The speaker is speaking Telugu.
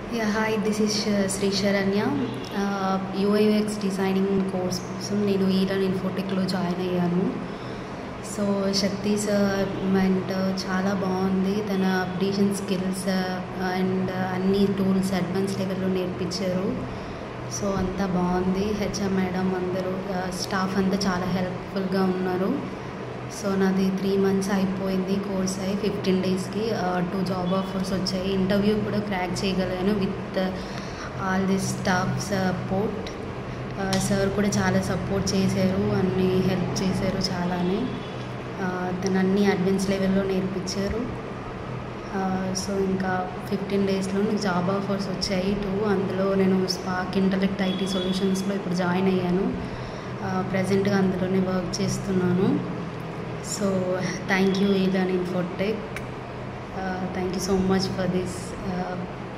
yeah hi this is Sri Saranya UIX designing course కోసం నేను ఈరన్ ఇన్ఫోటెక్లో జాయిన్ అయ్యాను సో శక్తి సార్ మెంట్ చాలా బాగుంది తన అప్డేషన్ స్కిల్స్ అండ్ అన్ని టూల్స్ అడ్వాన్స్ లెవెల్లో నేర్పించారు సో అంతా బాగుంది హెచ్ఎం మేడం అందరూ స్టాఫ్ అంతా చాలా హెల్ప్ఫుల్గా ఉన్నారు సో నాది త్రీ మంత్స్ అయిపోయింది కోర్స్ అయి ఫిఫ్టీన్ డేస్కి టూ జాబ్ ఆఫర్స్ వచ్చాయి ఇంటర్వ్యూ కూడా క్రాక్ చేయగలిగాను with all the staff support sir కూడా చాలా సపోర్ట్ చేశారు అన్ని హెల్ప్ చేశారు చాలానే తను అన్ని అడ్వాన్స్ లెవెల్లో నేర్పించారు సో ఇంకా ఫిఫ్టీన్ డేస్లో నాకు జాబ్ ఆఫర్స్ వచ్చాయి టూ అందులో నేను స్పార్క్ ఇంటలెక్ట్ ఐటీ సొల్యూషన్స్లో ఇప్పుడు జాయిన్ అయ్యాను ప్రజెంట్గా అందులోనే వర్క్ చేస్తున్నాను so thank you Elan Infotech thank you so much for this